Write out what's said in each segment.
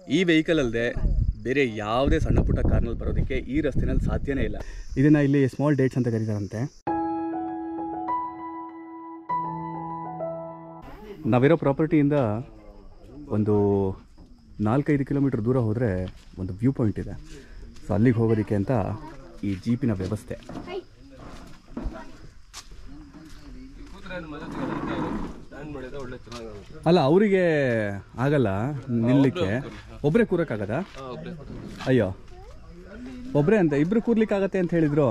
ಈ ವೆಹಿಕಲ್ ಅಲ್ಲದೆ ಬೇರೆ ಯಾವುದೇ ಸಣ್ಣ ಪುಟ್ಟ ಕಾರ್ನಲ್ಲಿ ಬರೋದಕ್ಕೆ ಈ ರಸ್ತೆನಲ್ಲಿ ಸಾಧ್ಯನೇ ಇಲ್ಲ ಇದನ್ನು ಇಲ್ಲಿ ಸ್ಮಾಲ್ ಡೇಟ್ಸ್ ಅಂತ ಕರೀತಾರಂತೆ ನಾವಿರೋ ಪ್ರಾಪರ್ಟಿಯಿಂದ ಒಂದು ನಾಲ್ಕೈದು ಕಿಲೋಮೀಟ್ರ್ ದೂರ ಹೋದರೆ ಒಂದು ವ್ಯೂ ಪಾಯಿಂಟ್ ಇದೆ ಸೊ ಅಲ್ಲಿಗೆ ಹೋಗೋದಕ್ಕೆ ಅಂತ ಈ ಜೀಪಿನ ವ್ಯವಸ್ಥೆ ಅಲ್ಲ ಅವರಿಗೆ ಆಗಲ್ಲ ನಿಲ್ಲಕ್ಕೆ ಒಬ್ಬರೇ ಕೂರಕ್ಕಾಗದ ಅಯ್ಯೋ ಒಬ್ಬರೇ ಅಂತ ಇಬ್ರು ಕೂರ್ಲಿಕ್ಕೆ ಆಗತ್ತೆ ಅಂತ ಹೇಳಿದ್ರು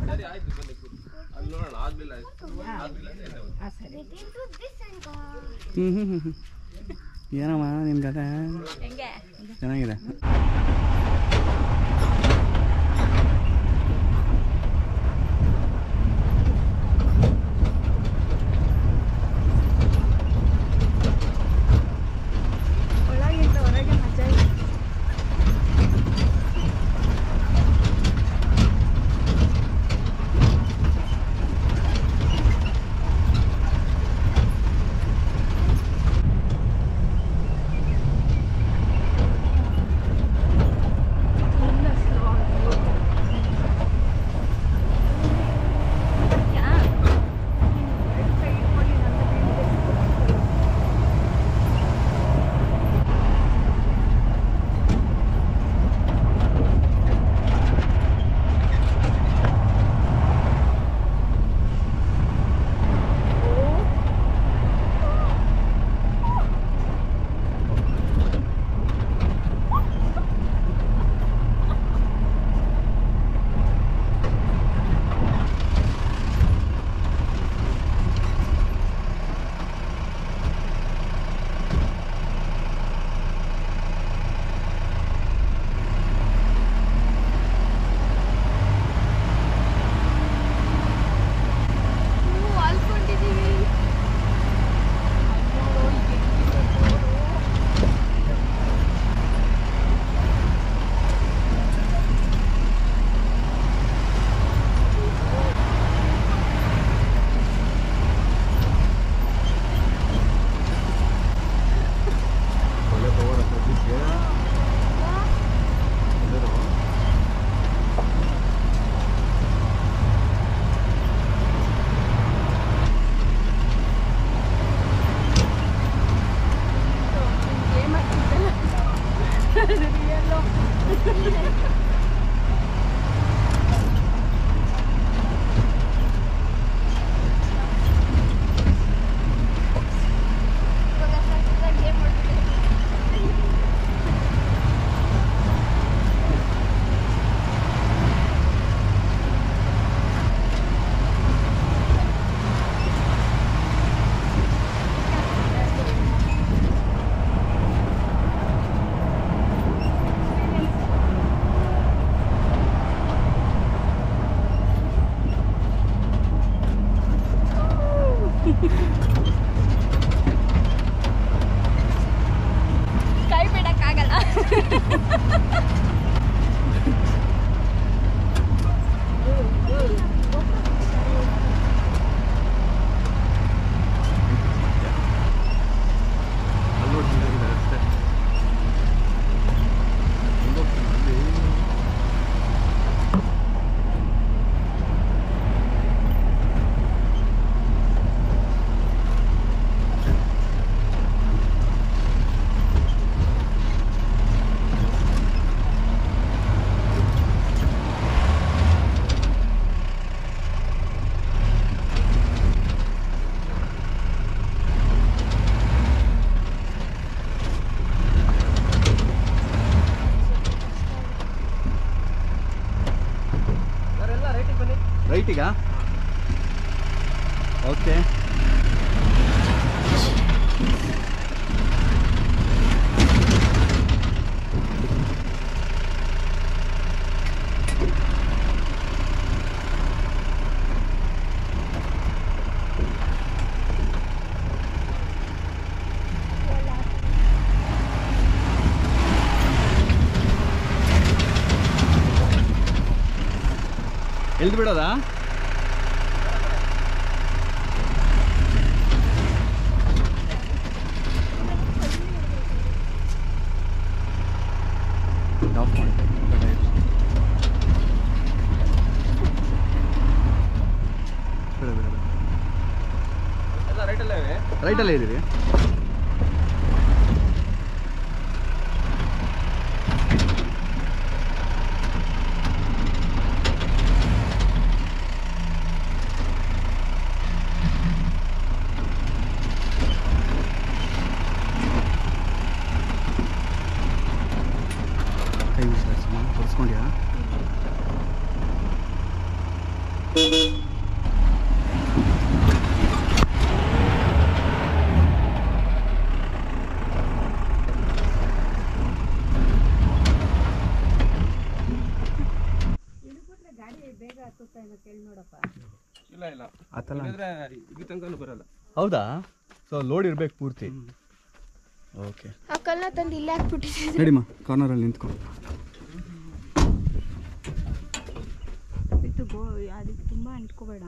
ಹ್ಞೂ ಹ್ಞೂ ಹ್ಞೂ ಹ್ಞೂ ಏನಮ್ಮ ನಿನ್ ಕತೆ ಚೆನ್ನಾಗಿದೆ ಒಳಗಿಂದ ಹೊರಗೆ ಮಜಾ ಇದೆ ಅಲ್ಕೊಂಡಿದೀವಿ ಗೇಮ್ ಆಗ್ತಿದ್ದಲ್ಲ ರಿಯಲ್ಲು ಗೇಮ್ ಕೈ ಬಿಡಕ್ಕಾಗಲ್ಲ ರೈಟಿಗಾ ಓಕೆ ಎಳ್ದು ಬಿಡೋದಾ ರೈಟಲ್ಲೇ ಇದ್ದೀವಿ ಕೈ ವಿಚಾರಿಸಮ್ಮ ಹೊರಿಸ್ಕೊಂಡ್ಯಾ ಇಲ್ಲ ಇಲ್ಲ ಆತಲ್ಲ ಇಲ್ಲಂದ್ರೆ ಇಲ್ಲಿ ತನಕನೂ ಬರಲ್ಲ ಹೌದಾ ಸೊ ಲೋಡ್ ಇರ್ಬೇಕು ಪೂರ್ತಿ ಓಕೆ ಆ ಕಲ್ಲನ್ನ ತಂದು ಇಲ್ಲೇ ಹಾಕ್ಬಿಟ್ಟಿದ್ದೀನಿ ನಡಿಮ್ಮ ಕಾರ್ನರಲ್ಲಿ ನಿಂತ್ಕೊ ಇದು ಗೋ ಅದಕ್ಕೆ ತುಂಬ ಅಂಟ್ಕೋಬೇಡ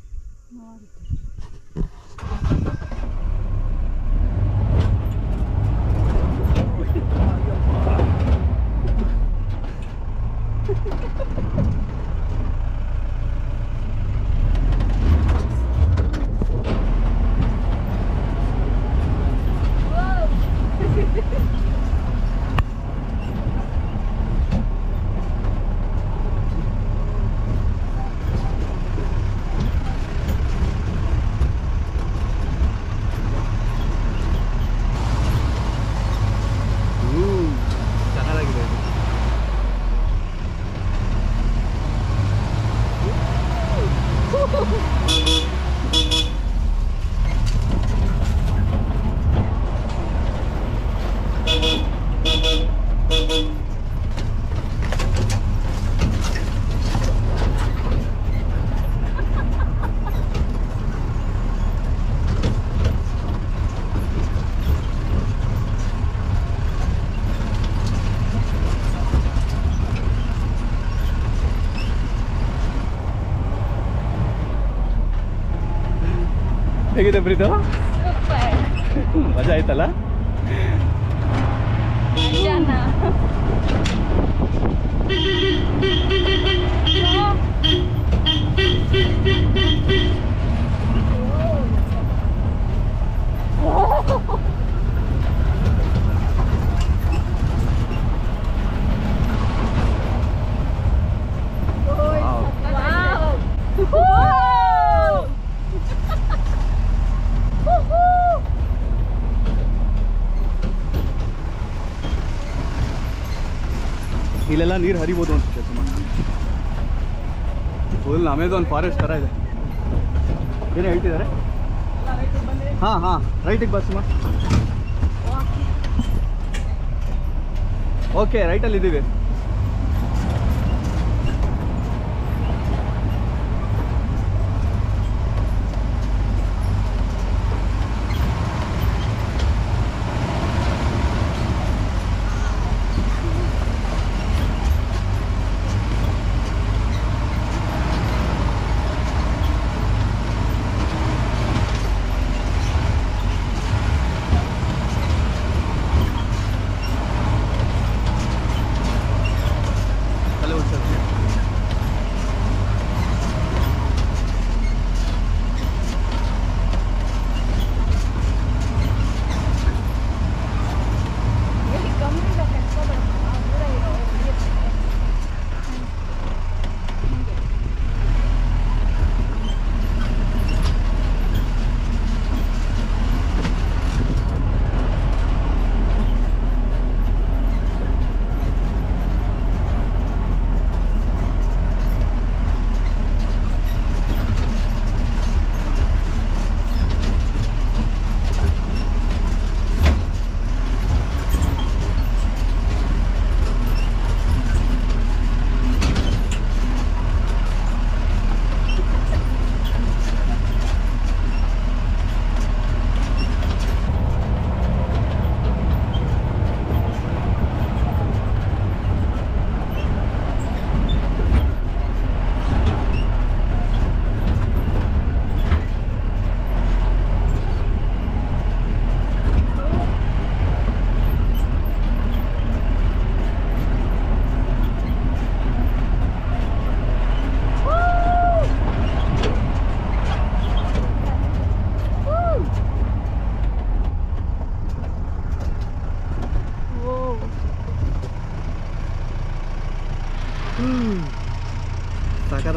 ಚೆನ್ನಾಗಿದೆ ಹೇಗಿದೆ ಪ್ರೀತು ಮಜಾ ಆಯ್ತಲ್ಲ ಇಲ್ಲೆಲ್ಲ ನೀರು ಹರಿಬೋದು ಅನ್ಸುತ್ತೆ ಸುಮಾರು ಫುಲ್ ಅಮೆಝಾನ್ ಫಾರೆಸ್ಟ್ ಥರ ಇದೆ ಏನು ಹೇಳ್ತಿದ್ದಾರೆ ಹಾಂ ಹಾಂ ರೈಟಿಗೆ ಬಸ್ ಸುಮಾ ಓಕೆ ರೈಟಲ್ಲಿ ಇದ್ದೀವಿ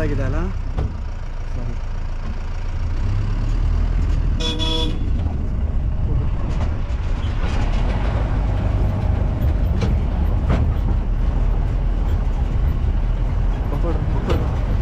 ಸಕ್ಕತ್ತಾಗಿದೆ ಅಲ್ಲ ಸರಿ ಪಕೋಡ, ಪಕೋಡ.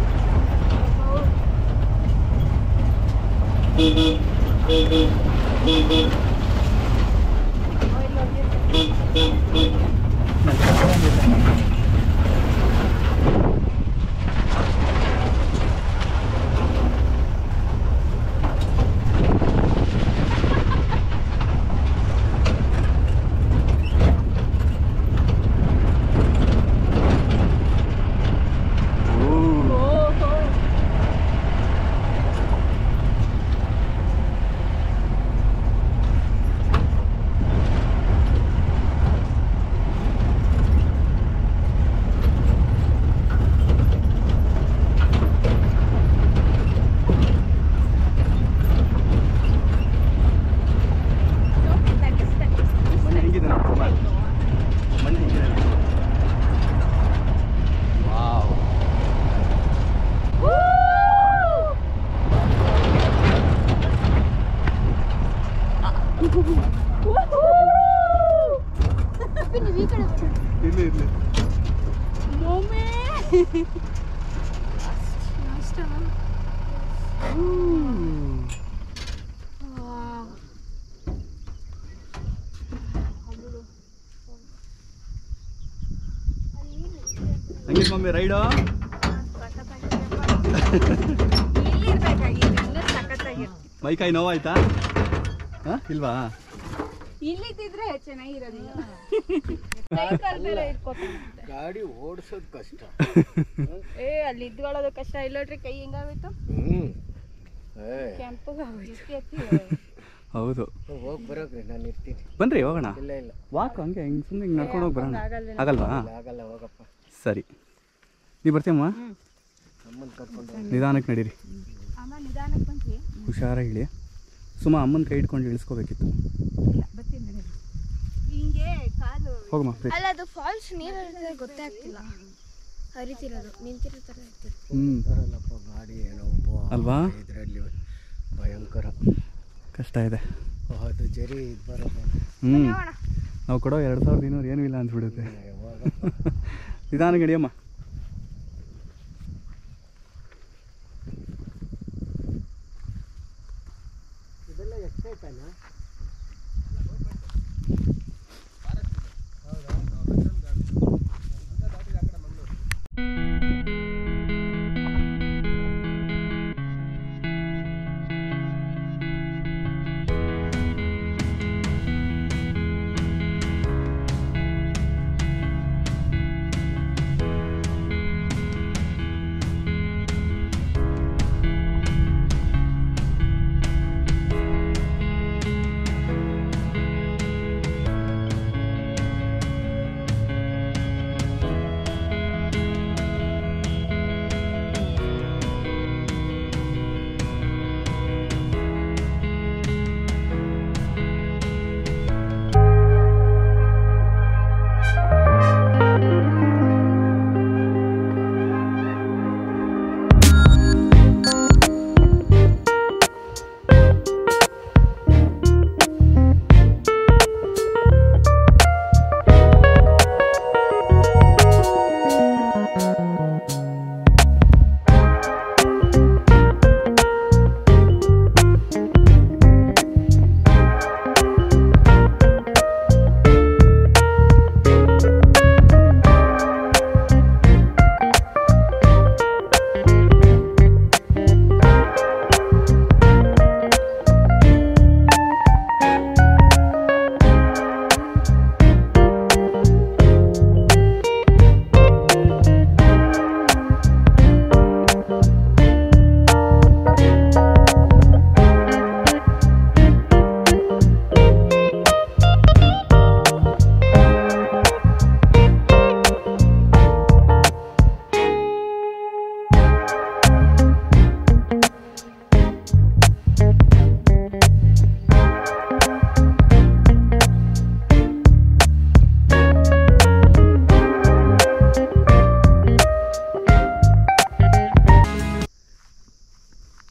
ಮಣ್ಣು ಹೆಂಗಿದೆ ನೋಡಿ ಕುಮಾರ್ ಮಣ್ಣು ಹೆಂಗಿದೆ ನೋಡಿ. ವಾವ್ ನೀವು ಈ ಕಡೆ ಬನ್ನಿ. ಇಲ್ಲಿ ಇಲ್ಲಿ ಮೊಮ್ಮೆ ಅಷ್ಟನಾ? ವಾವ್. ಹಂಗೆ ಮಮ್ಮಿ ರೈಡು ಮೈಕಾಯಿ ನೋವಾಯ್ತಾ ಹಾಂ ಇಲ್ವಾ ಇಲ್ಲಿದ್ದಿದ್ರೆ ಚೆನ್ನಾಗಿರೋದು ಕೈ ಕಾಲ್ ಬೇರೆ ಇಟ್ಕೊತಾನೆ. ಗಾಡಿ ಓಡಿಸೋದು ಕಷ್ಟ ಏ ಅಲ್ಲಿ ಇದ್ಕೊಳ್ಳೋದು ಕಷ್ಟ ಇಲ್ಲ ನೋಡ್ರಿ ಕೈ ಹೆಂಗಾಗೋಯ್ತು ಹ್ಮ್ ಏ ಕೆಂಪಗಾಗೋಯ್ತು ಹೌದು ಹೋಗಿ ಬರೋಕ್ರಿ ನಾನು ಇರ್ತೀನಿ ಬನ್ರಿ ಹೋಗೋಣ ಇಲ್ಲ ಇಲ್ಲ ವಾಕ್ ಹಂಗೆ ಹಿಂಗೆ ಸುಮ್ಮನೆ ಹಿಂಗೆ ನಡ್ಕೊಂಡು ಹೋಗಿ ಬರೋಣ ಆಗಲ್ಲ. ಆಗಲ್ವಾ ಆಗಲ್ಲ ಹೋಗಪ್ಪ ಸರಿ ನೀವು ಬರ್ತೀಯಮ್ಮ ಅಮ್ಮನ ಕರ್ಕೊಂಡು ನಿಧಾನಕ್ಕೆ ನಡೀರಿ ಅಮ್ಮ ನಿಧಾನಕ್ಕೆ ಬಂದ್ರಿ ಹುಷಾರಾಗಿ ಇಳಿ ಸುಮ್ಮ ಅಮ್ಮನ ಕೈ ಹಿಡ್ಕೊಂಡು ಇಳಿಸ್ಕೋಬೇಕಿತ್ತು ಇಲ್ಲ ಬರ್ತೀನಿ ನಡಿ. ಹಿಂಗೆ ಕಾಲು ಹೋಗಮ್ಮ ಪ್ಲೀಸ್ ಅಲ್ಲ ಅದು ಫಾಲ್ಸ್ ನೀರು ಗೊತ್ತೇ ಆಗ್ತಿಲ್ಲ ಹರಿತಿರೋದು ನಿಂತಿರೋ ಥರ ಇರ್ತಿದೆ ಹ್ಞೂ ಬರಲ್ಲಪ್ಪ ಗಾಡಿ ಏನೋ ಬಾ- ಅಲ್ವಾ? ಇದರಲ್ಲಿ ಭಯಂಕರ ಕಷ್ಟ ಇದೆ ಅದು ಜರಿ ಇದು ಬರಲ್ಲ ಹ್ಞೂ ನಾವು ಕೊಡೋ ಎರಡು ಸಾವಿರದ ಇನ್ನೂರು ಏನೂ ಇಲ್ಲ ಅಂದ್ಬಿಡುತ್ತೆ ಹೋಗಪ್ಪ ನಿಧಾನಕ್ಕೆ ನಡಿಯಮ್ಮ ಇದೆಲ್ಲ ಎಕ್ಸೈಟನಾ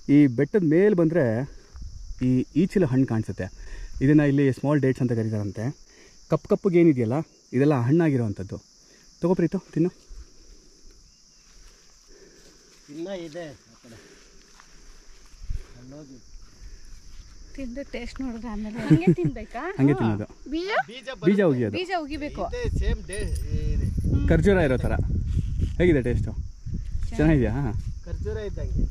ಈ ಬೆಟ್ಟದ ಮೇಲೆ ಬಂದರೆ ಈ ಈಚಿಲ ಹಣ್ಣು ಕಾಣಿಸುತ್ತೆ ಇದನ್ನು ಇಲ್ಲಿ ಸ್ಮಾಲ್ ಡೇಟ್ಸ್ ಅಂತ ಕರೀತಾರಂತೆ ಕಪ್ಪು ಕಪ್ಪಗೆ ಏನಿದೆಯಲ್ಲ ಇದೆಲ್ಲ ಹಣ್ಣಾಗಿರೋವಂಥದ್ದು ತಗೋ ಪ್ರೀತು ತಿನ್ನು ಇನ್ನ ಇದೆ ಆ ಕಡೆ ಅಲ್ಲೋಗಿ ತಿಂದು ಟೇಸ್ಟ್ ನೋಡಿದ್ರೆ ಆಮೇಲೆ ಹಂಗೆ ತಿನ್ಬೇಕಾ ಹಾಗೆ ತಿನ್ನೋದು ಬೀಜ ಬೀಜ ಬೀಜ ಒಗಿಯೋದು ಬೀಜ ಉಗಿಬೇಕು ಇದೆ ಸೇಮ್ ಡೇ ಇದೆ ಖರ್ಜೂರ ಇರೋ ಥರ ಹೇಗಿದೆ ಟೇಸ್ಟು ಚೆನ್ನಾಗಿದೆಯಾ ಖರ್ಜೂರ ಇದ್ದಂಗೆ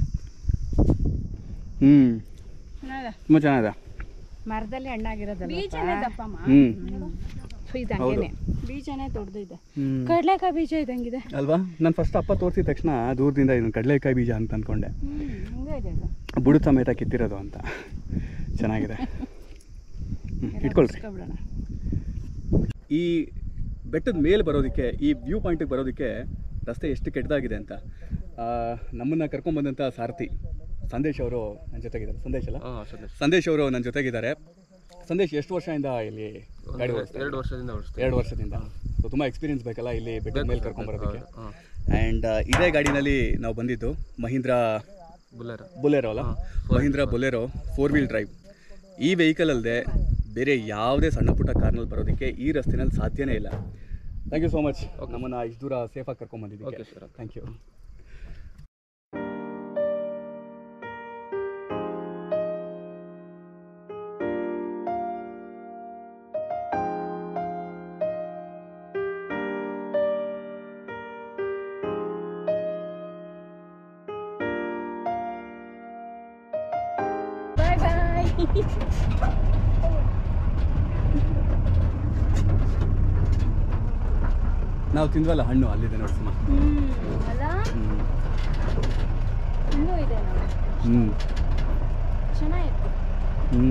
ಹ್ಞೂ ಚೆನ್ನಾಗಿದೆ ತುಂಬ ಚೆನ್ನಾಗಿದೆ ಮರದಲ್ಲಿ ಹಣ್ಣಾಗಿರೋದಲ್ಲ ಬೀಜನೇ ದಪ್ಪಮ್ಮ ಹ್ಞೂ ಇದು ಹಂಗೇನೆ ಬೀಜನೇ ದೊಡ್ಡದಿದೆ ಹ್ಞೂ ಕಡಲೆಕಾಯಿ ಬೀಜ ಇದ್ದಂಗಿದೆ ಅಲ್ವಾ ನಾನು ಫಸ್ಟ್ ಅಪ್ಪ ತೋರಿಸಿದ ತಕ್ಷಣ ದೂರದಿಂದ ಇದನ್ನು ಕಡಲೆಕಾಯಿ ಬೀಜ ಅಂತ ಅಂದ್ಕೊಂಡೆ ಹ್ಮ್ ಹಂಗೆ ಇದೆ ಇದು ಬುಡು ಸಮೇತ ಕಿತ್ತಿರೋದು ಅಂತ ಚೆನ್ನಾಗಿದೆ ಹ್ಮ್, ಇಟ್ಕೊಳ್ರಿ ಇಸ್ಕೊಬಿಡೋಣ ಈ ಬೆಟ್ಟದ ಮೇಲೆ ಬರೋದಕ್ಕೆ ಈ ವ್ಯೂ ಪಾಯಿಂಟಿಗೆ ಬರೋದಕ್ಕೆ ರಸ್ತೆ ಎಷ್ಟು ಕೆಟ್ಟದಾಗಿದೆ ಅಂತ ನಮ್ಮನ್ನು ಕರ್ಕೊಂಡ್ಬಂದಂಥ ಸಾರಥಿ ಸಂದೇಶ್ ಅವರು ನನ್ನ ಜೊತೆಗಿದ್ದಾರೆ ಸಂದೇಶ್ ಅಲ್ಲ ಹಾಂ ಸಂದೇಶ್ ಸಂದೇಶ್ ಅವರು ನನ್ನ ಜೊತೆಗಿದ್ದಾರೆ ಸಂದೇಶ್ ಎಷ್ಟು ವರ್ಷದಿಂದ ಇಲ್ಲಿ ಗಾಡಿ ಓಡಿಸ್ತಾರೆ ಎರಡು ವರ್ಷದಿಂದ ಓಡಿಸ್ತೀವಿ ಎರಡು ವರ್ಷದಿಂದ ಸೊ ತುಂಬ ಎಕ್ಸ್ಪೀರಿಯನ್ಸ್ ಬೇಕಲ್ಲ ಇಲ್ಲಿ ಬೆಟ್ಟದ ಮೇಲೆ ಕರ್ಕೊಂಬರೋದಕ್ಕೆ ಹಾಂ ಆ್ಯಂಡ್ ಇದೇ ಗಾಡಿನಲ್ಲಿ ನಾವು ಬಂದಿದ್ದು ಮಹೀಂದ್ರ ಬುಲೆರ ಬೊಲೆರೋ ಅಲ್ಲ Mahindra Bolero four wheel drive ಈ ವೆಹಿಕಲ್ ಅಲ್ಲದೆ ಬೇರೆ ಯಾವುದೇ ಸಣ್ಣ ಪುಟ್ಟ ಕಾರ್ನಲ್ಲಿ ಬರೋದಕ್ಕೆ ಈ ರಸ್ತೆನಲ್ಲಿ ಸಾಧ್ಯನೇ ಇಲ್ಲ ಥ್ಯಾಂಕ್ ಯು ಸೋ ಮಚ್ ನಮ್ಮನ್ನು ಇಷ್ಟು ದೂರ ಸೇಫಾಗಿ ಕರ್ಕೊಂಬಂದಿದ್ದೀವಿ Okay, sir. Thank you bye bye ನಾವು ತಿಂದ್ವಲ್ಲ ಹಣ್ಣು ಅಲ್ಲಿದೆ ನೋಡಿ ಸುಮ್ಮ ಹ್ಮ್ ಅಲ್ಲ ಹ್ಞೂ ಇನ್ನೂ ಇದೆ ನೋಡಿ ಹ್ಞೂ ಚೆನ್ನಾಗಿತ್ತು ಹ್ಞೂ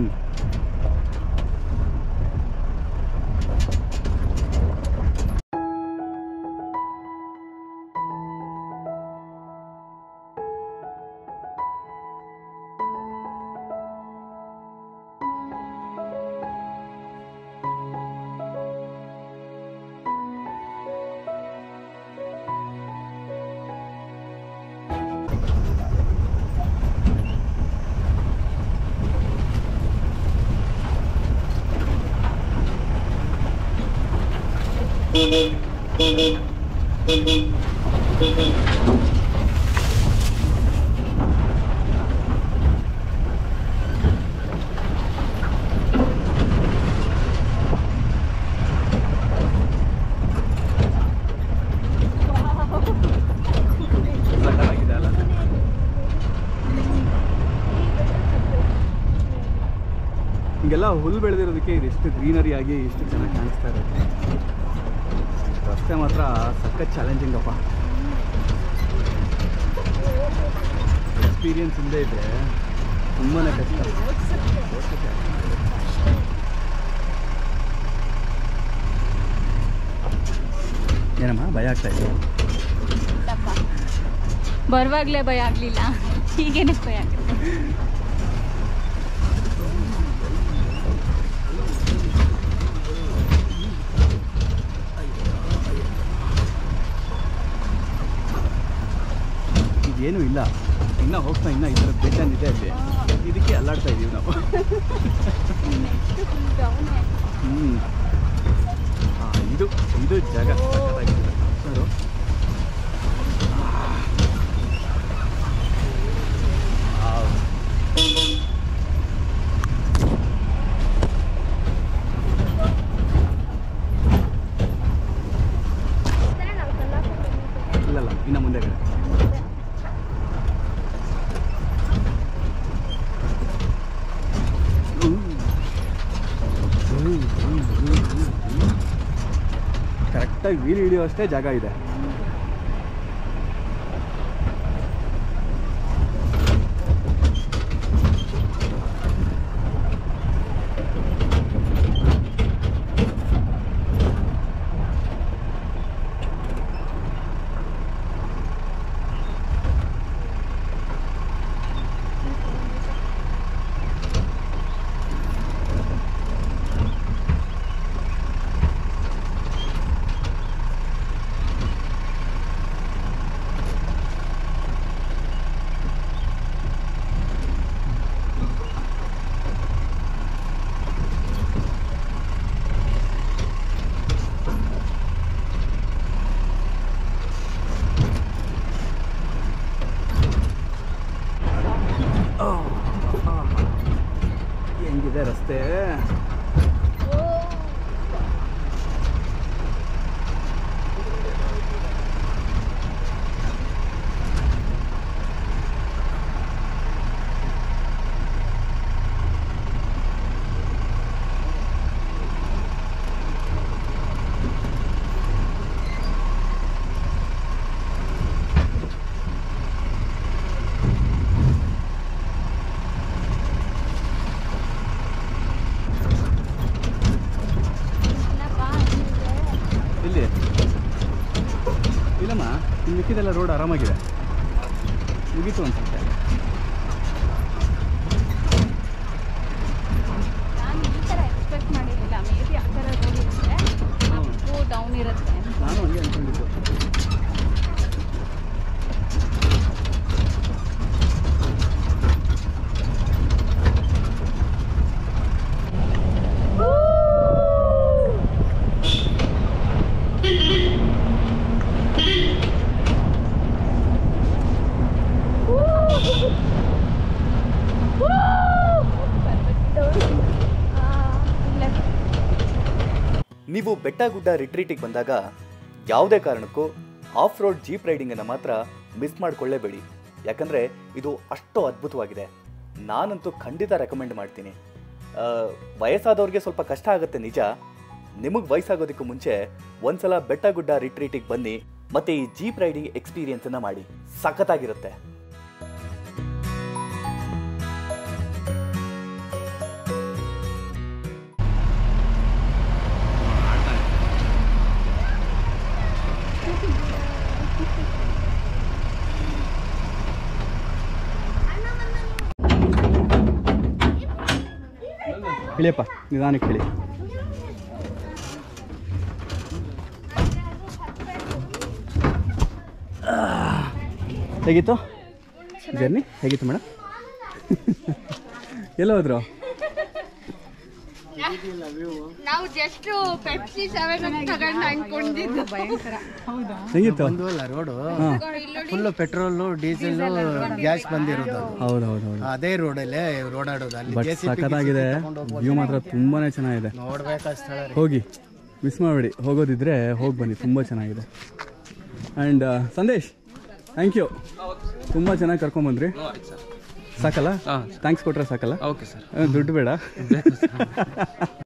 ಸಖತ್ತಾಗಿದೆ ಅಲ್ಲ ಹಿಂಗೆಲ್ಲ ಹುಲ್ಲು ಬೆಳೆದಿರೋದಕ್ಕೆ ಇದೆಷ್ಟು ಗ್ರೀನರಿ ಆಗಿ ಎಷ್ಟು ಚೆನ್ನಾಗಿ ಕಾಣಿಸ್ತಾ ಇರುತ್ತೆ ರಸ್ತೆ ಮಾತ್ರ ಸಖತ್ ಚಾಲೆಂಜಿಂಗ್ ಅಪ್ಪ ಎಕ್ಸ್ಪೀರಿಯನ್ಸ್ ಇಲ್ಲದೆ ಇದ್ರೆ ತುಂಬಾ ಕಷ್ಟ ಓಡ್ಸಕ್ಕೆ. ಏನಮ್ಮ ಭಯ ಆಗ್ತಾ ಇದೆ ಬರುವಾಗಲೇ ಭಯ ಆಗಲಿಲ್ಲ ಹೀಗೇನೆ ಭಯ ಆಗುತ್ತೆ ಇದೇನೂ ಇಲ್ಲ ಇನ್ನೂ ಹೋಗ್ತಾ ಇನ್ನೂ ಈ ಥರ ಬೆಟ್ಟನಿದೆ ಅಲ್ಲಿ ಇದಕ್ಕೆ ಅಲ್ಲಾಡ್ತಾ ಇದೀವಿ ನಾವು ಹ್ಞೂ ಹಾಂ ಇದು ಇದು ಜಾಗ ಸಖತ್ತಾಗಿದೆ. ನೋಡು ವಾವ್. ಇಲ್ಲಲ್ಲ ಇನ್ನು ಮುಂದೆ ಕಡೆ ಕರೆಕ್ಟಾಗಿ ವೀಲ್ ಹಿಡಿಯೋ ಅಷ್ಟೇ ಜಾಗ ಇದೆ ಹೆಂಗಿದೆ ರಸ್ತೆ ಇಲ್ಲಿ ಇಲ್ಲಮ್ಮ ಇಲ್ಲಿ ಮಿಕ್ಕಿದೆಲ್ಲ ರೋಡ್ ಆರಾಮಾಗಿದೆ ಮುಗೀತು ಅನ್ಸುತ್ತೆ ನಾನು ಈ ಥರ ಎಕ್ಸ್ಪೆಕ್ಟ್ ಮಾಡಿರಲಿಲ್ಲ ಮೇ ಬಿ ಆ ಥರ ರೋಡ್ ಇರುತ್ತೆ ಅಪ್ಪು ಡೌನ್ ಇರುತ್ತೆ ಅಂತ. ನಾನು ಹಂಗೆ ಅನ್ಕೊಂಡಿದ್ದು ನೀವು ಬೆಟ್ಟ ಗುಡ್ಡ ರಿಟ್ರೀಟಿಗೆ ಬಂದಾಗ ಯಾವುದೇ ಕಾರಣಕ್ಕೂ ಆಫ್ ರೋಡ್ ಜೀಪ್ ರೈಡಿಂಗನ್ನು ಮಾತ್ರ ಮಿಸ್ ಮಾಡಿಕೊಳ್ಳೇಬೇಡಿ ಯಾಕಂದರೆ ಇದು ಅಷ್ಟು ಅದ್ಭುತವಾಗಿದೆ ನಾನಂತೂ ಖಂಡಿತ ರೆಕಮೆಂಡ್ ಮಾಡ್ತೀನಿ ಆ, ವಯಸ್ಸಾದವ್ರಿಗೆ ಸ್ವಲ್ಪ ಕಷ್ಟ ಆಗುತ್ತೆ ನಿಜ ನಿಮಗೆ ವಯಸ್ಸಾಗೋದಕ್ಕೂ ಮುಂಚೆ ಒಂದ್ಸಲ ಬೆಟ್ಟ ಗುಡ್ಡ ರಿಟ್ರೀಟಿಗೆ ಬನ್ನಿ ಮತ್ತೆ ಈ ಜೀಪ್ ರೈಡಿಂಗ್ ಎಕ್ಸ್ಪೀರಿಯನ್ಸನ್ನು ಮಾಡಿ ಸಖತ್ತಾಗಿರುತ್ತೆ ಇಳಿಯಪ್ಪ ನಿಧಾನಕ್ಕೆ ಹೇಳಿ ಹೇಗಿತ್ತು ಜರ್ನಿ ಹೇಗಿತ್ತು ಮೇಡಮ್ ಎಲ್ಲ ಹೋದ್ರು ನಾವು ಜಸ್ಟ್ ಪೆಪ್ಸಿ ಸೆವೆನ್ ತಗೊಂಡು ಅನ್ಕೊಂಡಿದ್ದು ಭಯಂಕರ ಹೇಗಿತ್ತು ಬಂದ್ವಲ್ಲ ರೋಡು ಹಾಂ ಫುಲ್ಲು ಪೆಟ್ರೋಲು ಡೀಸೆಲ್ ಗ್ಯಾಸ್ ಬಂದಿರೋದು ಹೌದು ಹೌದು ಹೌದು ಅದೇ ರೋಡಲ್ಲೇ ಓಡಾಡೋದು ಅಲ್ಲಿ ಬಟ್ JCB ಸಖತ್ತಾಗಿದೆ ವ್ಯೂ ಮಾತ್ರ ತುಂಬಾನೇ ಚೆನ್ನಾಗಿದೆ ನೋಡ್ಬೇಕಾ ಸ್ಥಳ ರೀ. ಹೋಗಿ ಮಿಸ್ ಮಾಡಬೇಡಿ ಹೋಗೋದಿದ್ರೆ ಹೋಗಿ ಬನ್ನಿ ತುಂಬ ಚೆನ್ನಾಗಿದೆ ಆ್ಯಂಡ್ ಸಂದೇಶ್ ಥ್ಯಾಂಕ್ ಯು ತುಂಬ ಚೆನ್ನಾಗಿ ಕರ್ಕೊಂಬಂದ್ರಿ ಆಯ್ತು ಸರ್ ಸಾಕಲ್ಲ ಹಾಂ ಥ್ಯಾಂಕ್ಸ್ ಕೊಟ್ರೆ ಸಾಕಲ್ಲ ಓಕೆ ಸರ್ ಆ, ದುಡ್ಡು ಬೇಡ